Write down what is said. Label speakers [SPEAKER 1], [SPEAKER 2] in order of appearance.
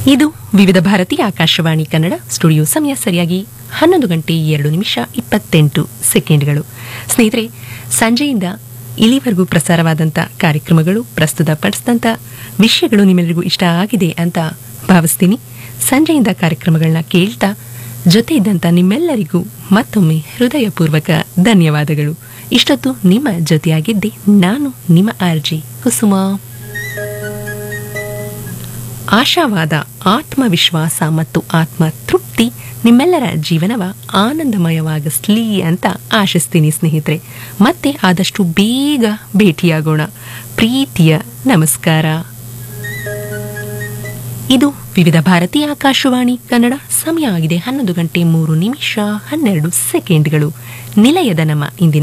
[SPEAKER 1] ಇದು ವಿವಿಧ ಭಾರತಿ ಆಕಾಶವಾಣಿ ಕನ್ನಡ ಸ್ಟುಡಿಯೋ ಸಮಯ ಸರಿಯಾಗಿ ಹನ್ನೊಂದು ಗಂಟೆ ಎರಡು ನಿಮಿಷ ಇಪ್ಪತ್ತೆಂಟು ಸೆಕೆಂಡ್ಗಳು ಸ್ನೇಹಿತರೆ ಸಂಜೆಯಿಂದ ಇಲ್ಲಿವರೆಗೂ ಪ್ರಸಾರವಾದಂಥ ಕಾರ್ಯಕ್ರಮಗಳು ಪ್ರಸ್ತುತಪಡಿಸಿದಂಥ ವಿಷಯಗಳು ನಿಮ್ಮೆಲ್ಲರಿಗೂ ಇಷ್ಟ ಆಗಿದೆ ಅಂತ ಭಾವಿಸ್ತೀನಿ ಸಂಜೆಯಿಂದ ಕಾರ್ಯಕ್ರಮಗಳನ್ನ ಕೇಳ್ತಾ ಜೊತೆ ಇದ್ದಂಥ ನಿಮ್ಮೆಲ್ಲರಿಗೂ ಮತ್ತೊಮ್ಮೆ ಹೃದಯಪೂರ್ವಕ ಧನ್ಯವಾದಗಳು ಇಷ್ಟೊತ್ತು ನಿಮ್ಮ ಜೊತೆಯಾಗಿದ್ದೆ ನಾನು ನಿಮ್ಮ ಆರ್ಜಿ ಕುಸುಮ ಆಶಾವಾದ ಆತ್ಮವಿಶ್ವಾಸ ಮತ್ತು ಆತ್ಮ ತೃಪ್ತಿ ನಿಮ್ಮೆಲ್ಲರ ಜೀವನವ ಆನಂದಮಯವಾಗಿಸ್ಲಿ ಅಂತ ಆಶಿಸ್ತೀನಿ ಸ್ನೇಹಿತರೆ ಮತ್ತೆ ಆದಷ್ಟು ಬೇಗ ಭೇಟಿಯಾಗೋಣ ಪ್ರೀತಿಯ ನಮಸ್ಕಾರ ಇದು ವಿವಿಧ ಭಾರತಿ ಆಕಾಶವಾಣಿ ಕನ್ನಡ ಸಮಯ ಆಗಿದೆ ಹನ್ನೊಂದು ಗಂಟೆ ಮೂರು ನಿಮಿಷ ಹನ್ನೆರಡು ಸೆಕೆಂಡ್ಗಳು ನಿಲಯದ ನಮ್ಮ ಇಂದಿನ